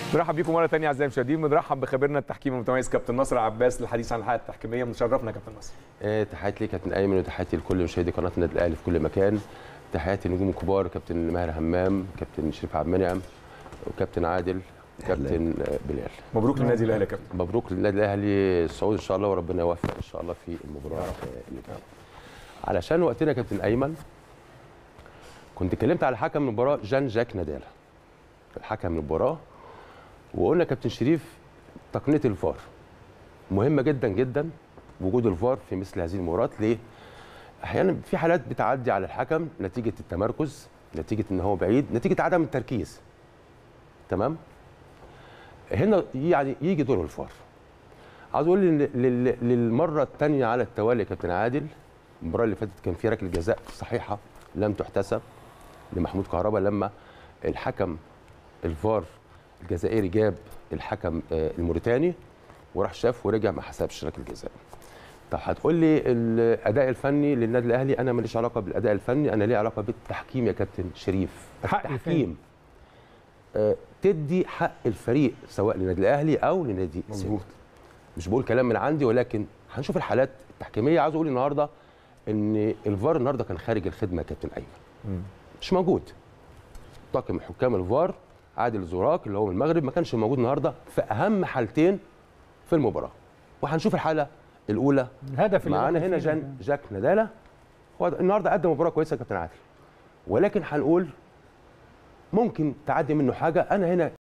نرحب بيكم مره ثانيه اعزائي المشاهدين بنرحب بخبيرنا التحكيم المتميز كابتن نصر عباس للحديث عن الحلقه التحكيميه مشرفنا كابتن نصر آه، تحياتي ليك كابتن ايمن وتحياتي لكل مشاهدي قناه النادي الاهلي في كل مكان تحياتي النجوم الكبار كابتن ماهر همام كابتن شريف عبد المنعم وكابتن عادل كابتن آه، بلال مبروك للنادي الاهلي يا كابتن مبروك للنادي الاهلي الصعود ان شاء الله وربنا يوفق ان شاء الله في المباراه آه، اللي جايه علشان وقتنا كابتن ايمن كنت اتكلمت على حكم المباراه جان جاك نادالا الحكم المباراه وقلنا كابتن شريف تقنيه الفار مهمه جدا جدا وجود الفار في مثل هذه المباريات ليه؟ احيانا في حالات بتعدي على الحكم نتيجه التمركز نتيجه ان هو بعيد نتيجه عدم التركيز تمام هنا يعني يجي دور الفار عاوز اقول لل- لل- للمره الثانيه على التوالي يا كابتن عادل المباراه اللي فاتت كان في ركله جزاء صحيحه لم تحتسب لمحمود كهربا لما الحكم الفار الجزائري جاب الحكم آه، الموريتاني وراح شاف ورجع ما حسبش ركله جزاء طب هتقول لي الاداء الفني للنادي الاهلي انا ماليش علاقه بالاداء الفني انا ليه علاقه بالتحكيم يا كابتن شريف حق التحكيم آه، تدي حق الفريق سواء للنادي الاهلي او لنادي مظبوط. سيمبا مش بقول كلام من عندي ولكن هنشوف الحالات التحكيميه عاوز اقول النهارده ان الفار النهارده كان خارج الخدمه يا كابتن ايمن مش موجود طاقم الحكام الفار عادل زوراك اللي هو من المغرب ما كانش موجود النهارده في اهم حالتين في المباراه وهنشوف الحاله الاولى الهدف اللي معانا دخل هنا فيه جان جاك نادالا هو النهارده قدم مباراه كويسه يا كابتن عادل ولكن هنقول ممكن تعدي منه حاجه انا هنا